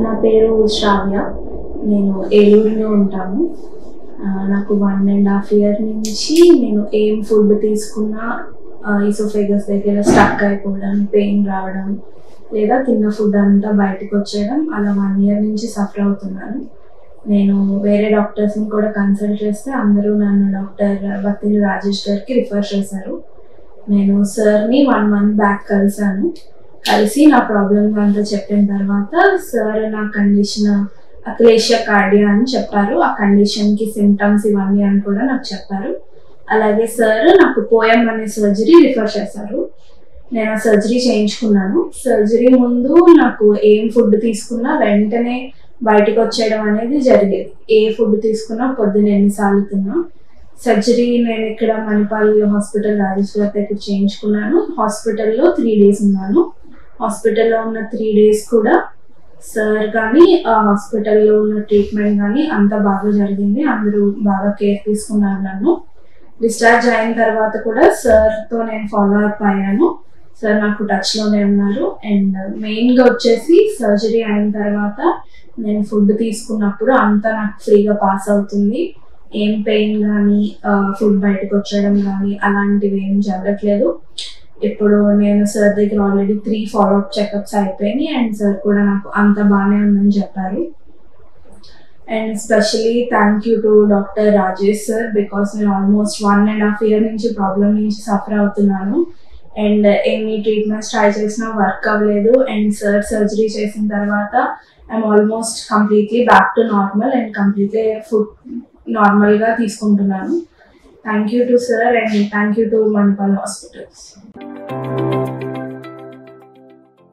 నా పేరు శ్రావ్య నేను ఏలూరులో ఉంటాను ఆ, నాకు వన్ అండ్ హాఫ్ ఇయర్ నుంచి నేను ఏం ఫుడ్ తీసుకున్నా ఈసోఫేగస్ దగ్గర స్టక్ అయిపోవడం పెయిన్ రావడం లేదా తిన్న ఫుడ్ అంతా బయటకు వచ్చేయడం అలా వన్ ఇయర్ నుంచి సఫర్ అవుతున్నాను నేను వేరే డాక్టర్స్ని కూడా కన్సల్ట్ చేస్తే అందరూ నన్ను డాక్టర్ బత్తిని రాజేష్ గారికి రిఫర్ చేశారు నేను సార్ని వన్ మంత్ బ్యాక్ కలిసాను కలిసి నా ప్రాబ్లమ్ అంతా చెప్పిన తర్వాత సార్ నా కండిషన్ అక్లేషియా కార్డియా అని చెప్పారు ఆ కండిషన్కి సిమ్టమ్స్ ఇవన్నీ అని కూడా నాకు చెప్పారు అలాగే సార్ నాకు పోయం అనే సర్జరీ రిఫర్ చేశారు నేను ఆ సర్జరీ చేయించుకున్నాను సర్జరీ ముందు నాకు ఏం ఫుడ్ తీసుకున్నా వెంటనే బయటకు వచ్చేయడం అనేది జరిగేది ఏ ఫుడ్ తీసుకున్నా పొద్దున ఎన్నిసార్లు తిన్నా సర్జరీ నేను ఇక్కడ మణిపాల్ హాస్పిటల్ రాజేష్ గారి దగ్గర చేయించుకున్నాను హాస్పిటల్లో త్రీ డేస్ ఉన్నాను హాస్పిటల్లో ఉన్న త్రీ డేస్ కూడా సార్ కానీ ఆ హాస్పిటల్లో ఉన్న ట్రీట్మెంట్ కానీ అంతా బాగా జరిగింది అందరూ బాగా కేర్ తీసుకున్నారు నన్ను డిశ్చార్జ్ అయిన తర్వాత కూడా సార్తో నేను ఫాలో అప్ అయ్యాను సార్ నాకు టచ్లోనే ఉన్నారు అండ్ మెయిన్గా వచ్చేసి సర్జరీ అయిన తర్వాత నేను ఫుడ్ తీసుకున్నప్పుడు అంతా నాకు ఫ్రీగా పాస్ అవుతుంది ఏం పెయిన్ కానీ ఫుడ్ బయటకు వచ్చేయడం కానీ అలాంటివి ఏం జరగట్లేదు ఇప్పుడు నేను సార్ దగ్గర ఆల్రెడీ త్రీ ఫాలోఅప్ చెకప్స్ అయిపోయినాయి అండ్ సార్ కూడా నాకు అంత బాగానే ఉందని చెప్పారు and specially thank you to doctor Rajesh sir because నేను almost one and half year నుంచి ప్రాబ్లం నుంచి సఫర్ అవుతున్నాను అండ్ ఎన్ని ట్రీట్మెంట్స్ ట్రై చేసినా వర్క్ అవ్వలేదు అండ్ సార్ సర్జరీ చేసిన తర్వాత I'm almost completely back to normal and completely food నార్మల్గా తీసుకుంటున్నాను thank you to sir and thank you to Manipal hospitals